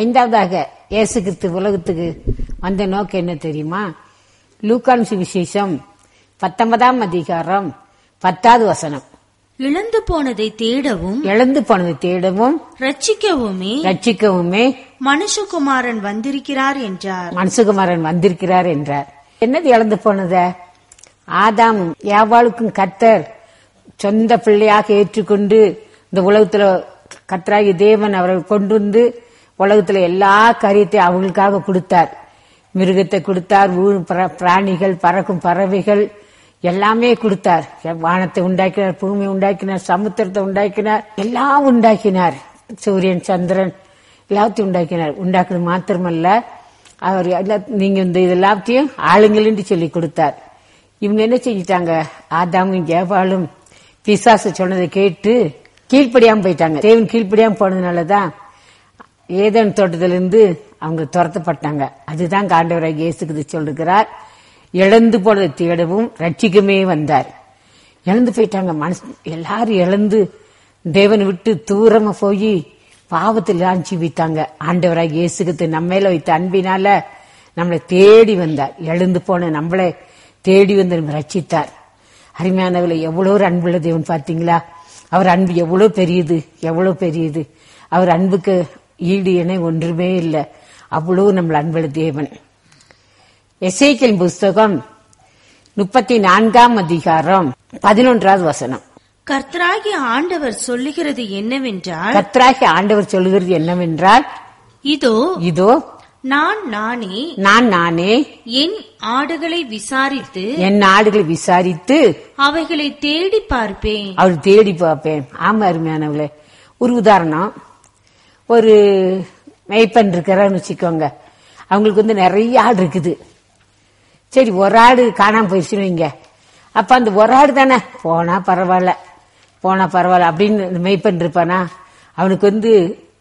ஐந்தாவதாக இயேசு கிறிஸ்து உலகத்துக்கு வந்த நோக்கம் என்ன தெரியுமா லூக்கான் சுவிசேஷம் பத்தொன்பதாம் அதிகாரம் பத்தாவது வசனம் இழந்து போனதை தேடவும் இழந்து போனதை தேடவும் ரட்சிக்கவுமே ரட்சிக்கவுமே மனுஷகுமாரன் வந்திருக்கிறார் என்றார் மனசுகுமாரன் வந்திருக்கிறார் என்றார் என்னது இழந்து போனத ஆதாம் யாவாளுக்கும் கத்தர் சொந்த பிள்ளையாக ஏற்றுக்கொண்டு இந்த உலகத்துல கத்தராகி தேவன் அவரை கொண்டு வந்து உலகத்துல எல்லா காரியத்தையும் அவங்களுக்காக கொடுத்தார் மிருகத்தை கொடுத்தார் ஊ- பிர- பிராணிகள் பறக்கும் பறவைகள் எல்லாமே கொடுத்தார் வானத்தை உண்டாக்கினார் பூமியை உண்டாக்கினார் சமுத்திரத்தை உண்டாக்கினார் எல்லாம் உண்டாக்கினார் சூரியன் சந்திரன் எல்லாத்தையும் உண்டாக்கினார் உண்டாக்குறது மாத்திரமல்ல அவர் எல்லா- நீங்க இந்த இது எல்லாத்தையும் ஆளுங்கள்னு சொல்லி கொடுத்தார் இவங்க என்ன செஞ்சிட்டாங்க ஆதாமும் ஜேபாலும் பிசாசு சொன்னதை கேட்டு கீழ்ப்படியாம போயிட்டாங்க தேவன் கீழ்ப்படியாம போனதுனாலதான் ஏதேன் தோட்டத்திலிருந்து அவங்க துரத்தப்பட்டாங்க அதுதான் காண்டவராக இயேசுக்கு சொல்லுகிறார் இழந்து போனதை தேடவும் ரட்சிக்குமே வந்தார் இழந்து போயிட்டாங்க மனசு எல்லாரும் இழந்து தேவனை விட்டு தூரமா போய் பாவத்தில் ஜீவித்தாங்க ஆண்டவராக இயேசுக்கு நம்ம மேல வைத்த அன்பினால நம்மளை தேடி வந்தார் எழுந்து போன நம்மளை தேடி வந்து நம்மை ரட்சித்தார் அருமையானவளை எவ்வளோ ஒரு அன்புள்ள தேவன் பார்த்தீங்களா அவர் அன்பு எவ்வளோ பெரியது எவ்வளோ பெரியது அவர் அன்புக்கு ஈடு இணை ஒன்றுமே இல்லை அவ்வளோ நம்மள அன்புள்ள தேவன் எசேக்கியல் புஸ்தகம் முப்பத்தி நான்காம் அதிகாரம் பதினொன்றாவது வசனம் கர்த்தராகிய ஆண்டவர் சொல்லுகிறது என்னவென்றால் கத்ராகி ஆண்டவர் சொல்லுகிறது என்னவென்றால் இதோ இதோ நான் நானே நான் நானே என் ஆடுகளை விசாரித்து என் ஆடுகளை விசாரித்து அவைகளை தேடி பார்ப்பேன் அவர் தேடி பார்ப்பேன் ஆமா அருமையானவளே ஒரு உதாரணம் ஒரு மெய்ப்பன் இருக்கிறான்னு வச்சுக்கோங்க அவங்களுக்கு வந்து நிறைய ஆடு இருக்குது சரி ஒரு ஆடு காணாம போயிடுச்சுன்னு வைங்க அப்ப அந்த ஒரு ஆடு தானே போனா பரவாயில்ல போனா பரவாயில்ல அப்படின்னு இந்த மெய்ப்பன் இருப்பானா அவனுக்கு வந்து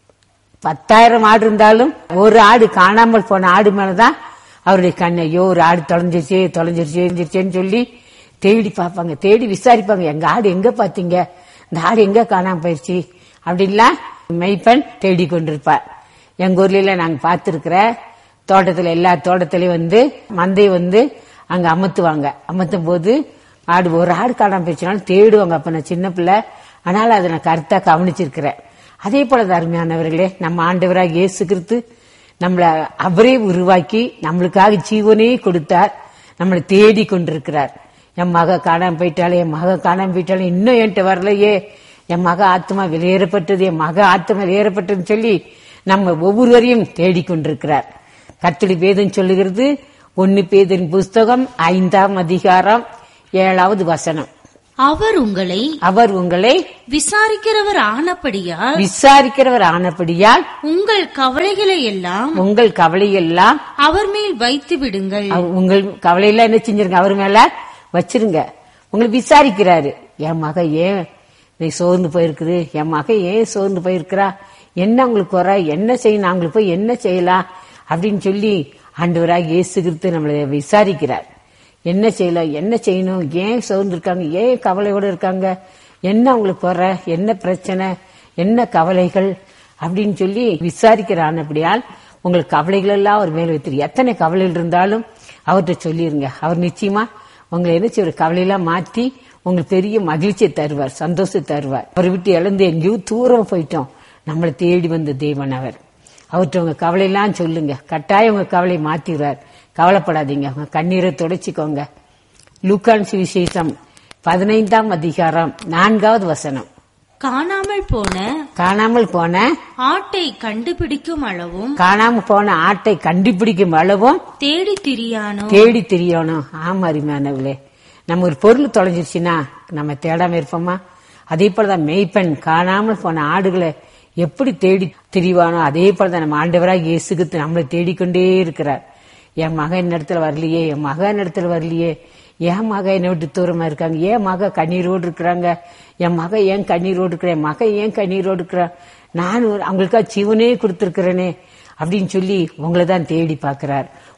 பத்தாயிரம் ஆடு இருந்தாலும் ஒரு ஆடு காணாமல் போன ஆடு மேலதான் அவருடைய கண் ஐயோ ஒரு ஆடு தொலைஞ்சிருச்சு தொலைஞ்சிருச்சு தொலைஞ்சிருச்சேன்னு சொல்லி தேடி பார்ப்பாங்க தேடி விசாரிப்பாங்க எங்க ஆடு எங்க பாத்தீங்க இந்த ஆடு எங்க காணாம போயிருச்சு அப்படின்லாம் மெய்ப்பெண் தேடி கொண்டிருப்பார் எங்க ஊர்ல நாங்க பார்த்திருக்கிற தோட்டத்துல எல்லா தோட்டத்திலயும் வந்து மந்தை வந்து அங்க அமர்த்துவாங்க அமர்த்தும் போது ஆடு ஒரு ஆடு காணாம போயிடுச்சுனாலும் தேடுவாங்க அப்ப நான் சின்ன பிள்ளை அதனால அதை நான் கருத்தா கவனிச்சிருக்கிறேன் அதே போல அருமையானவர்களே நம்ம ஆண்டவராக இயேசு கிறிஸ்து நம்மள அவரே உருவாக்கி நம்மளுக்காக ஜீவனே கொடுத்தார் நம்மளை தேடி கொண்டிருக்கிறார் என் மக காணாம போயிட்டாலே என் மக காணாம போயிட்டாலே இன்னும் என்கிட்ட வரலையே என் மக ஆத்மா வெளியேறப்பட்டது என் மக ஆத்மா வெளியேறப்பட்டதுன்னு சொல்லி நம்ம ஒவ்வொருவரையும் தேடிக்கொண்டிருக்கிறார் கர்த்தடி பேதம் சொல்லுகிறது ஒன்னு பேதின் புஸ்தகம் ஐந்தாம் அதிகாரம் ஏழாவது வசனம் அவர் உங்களை அவர் உங்களை விசாரிக்கிறவர் ஆனபடியால் விசாரிக்கிறவர் ஆனபடியால் உங்கள் கவலைகளை எல்லாம் உங்கள் கவலையெல்லாம் அவர் மேல் வைத்து விடுங்கள் அவ- உங்கள் கவலையெல்லாம் என்ன செஞ்சிருங்க அவர் மேல வச்சிருங்க உங்களை விசாரிக்கிறாரு என் மக ஏன் நீ சோர்ந்து போயிருக்குது என் மக ஏன் சோர்ந்து போயிருக்கிறா என்ன உங்களுக்கு குறை என்ன செய்யணும் அவங்களுக்கு போய் என்ன செய்யலாம் அப்படின்னு சொல்லி ஆண்டவராக இயேசு கிறிஸ்து நம்மளை விசாரிக்கிறார் என்ன செய்யலாம் என்ன செய்யணும் ஏன் சோர்ந்து இருக்காங்க ஏன் கவலையோட இருக்காங்க என்ன அவங்களுக்கு குறை என்ன பிரச்சனை என்ன கவலைகள் அப்படின்னு சொல்லி விசாரிக்கிறான் அப்படியால் உங்களுக்கு கவலைகள் எல்லாம் அவர் மேல வைத்திரு எத்தனை கவலைகள் இருந்தாலும் அவர்கிட்ட சொல்லிருங்க அவர் நிச்சயமா உங்களை என்ன செய்வார் கவலையெல்லாம் மாற்றி உங்களுக்கு பெரிய மகிழ்ச்சியை தருவார் சந்தோஷத்தை தருவார் அவரை விட்டு இழந்து எங்கேயோ தூரம் போயிட்டோம் நம்மளை தேடி வந்த தேவன் அவர் அவர்கிட்ட உங்க கவலையெல்லாம் சொல்லுங்க கட்டாயம் உங்க கவலையை மாத்திடுவார் கவலைப்படாதீங்க உங்க கண்ணீரை துடைச்சிக்கோங்க லூக்கான் சுவிசேஷம் பதினைந்தாம் அதிகாரம் நான்காவது வசனம் காணாமல் போன காணாமல் போன ஆட்டை கண்டுபிடிக்கும் அளவும் காணாம போன ஆட்டை கண்டுபிடிக்கும் அளவும் தேடி திரியானோ தேடி தெரியணும் ஆமா அருமையானவர்களே நம்ம ஒரு பொருள் தொலைஞ்சிருச்சுன்னா நம்ம தேடாம இருப்போமா அதே போலதான் மெய்ப்பெண் காணாமல் போன ஆடுகளை எப்படி தேடி திரிவானோ அதே போலதான் நம்ம ஆண்டவராக இயேசுக்கு நம்மளை தேடிக்கொண்டே இருக்கிறார் என் மகன் இடத்துல வரலையே என் மகன் இடத்துல வரலையே என் மக என்னை விட்டு தூரமா இருக்காங்க என் மக கண்ணீரோடு இருக்கிறாங்க என் மக ஏன் கண்ணீரோடு இருக்கிற என் மகன் ஏன் கண்ணீரோடு இருக்கிறான் நான் ஒரு- அவங்களுக்கா ஜீவனே கொடுத்திருக்கிறேனே அப்படின்னு சொல்லி உங்களை தான் தேடி பார்க்கிறார்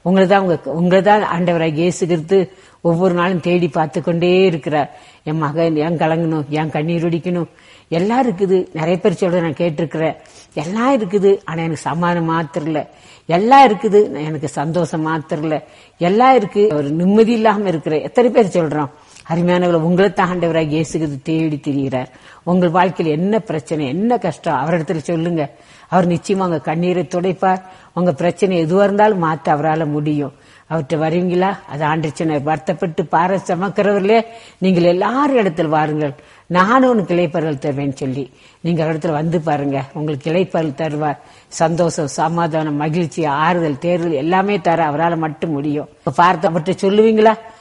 உங்களை தான் உங்க உங்களை தான் ஆண்டவராக இயேசுகிறது ஒவ்வொரு நாளும் தேடி பார்த்து கொண்டே இருக்கிறார் என் மகன் ஏன் கலங்கணும் ஏன் கண்ணீர் ஒடிக்கணும் எல்லாம் இருக்குது நிறைய பேர் சொல்ற நான் கேட்டிருக்கிறேன் எல்லாம் இருக்குது ஆனா எனக்கு சமாதானம் மாத்திரம் இல்ல எல்லாம் இருக்குது எனக்கு சந்தோஷம் மாத்திரம் இல்ல எல்லாம் இருக்கு ஒரு நிம்மதி இல்லாம இருக்கிற எத்தனை பேர் சொல்றோம் அருமையானவர்கள் உங்களை தான் ஆண்டவராக இயேசுகிறது தேடி திரிகிறார் உங்கள் வாழ்க்கையில் என்ன பிரச்சனை என்ன கஷ்டம் அவரிடத்துல சொல்லுங்க அவர் நிச்சயமா உங்க கண்ணீரை துடைப்பார் உங்க பிரச்சனை எதுவா இருந்தாலும் மாத்த அவரால் முடியும் அவர்கிட்ட வருவீங்களா அது ஆண்டுச்சனை வருத்தப்பட்டு பார சமக்கிறவர்களே நீங்கள் எல்லாரும் இடத்துல வாருங்கள் நானும் உனக்கு இலைப்பறல் தருவேன்னு சொல்லி நீங்க இடத்துல வந்து பாருங்க உங்களுக்கு இலைப்பறல் தருவார் சந்தோஷம் சமாதானம் மகிழ்ச்சி ஆறுதல் தேர்தல் எல்லாமே தர அவரால் மட்டும் முடியும் இப்ப பார்த்து அவர்கிட்ட சொல்லுவீங்களா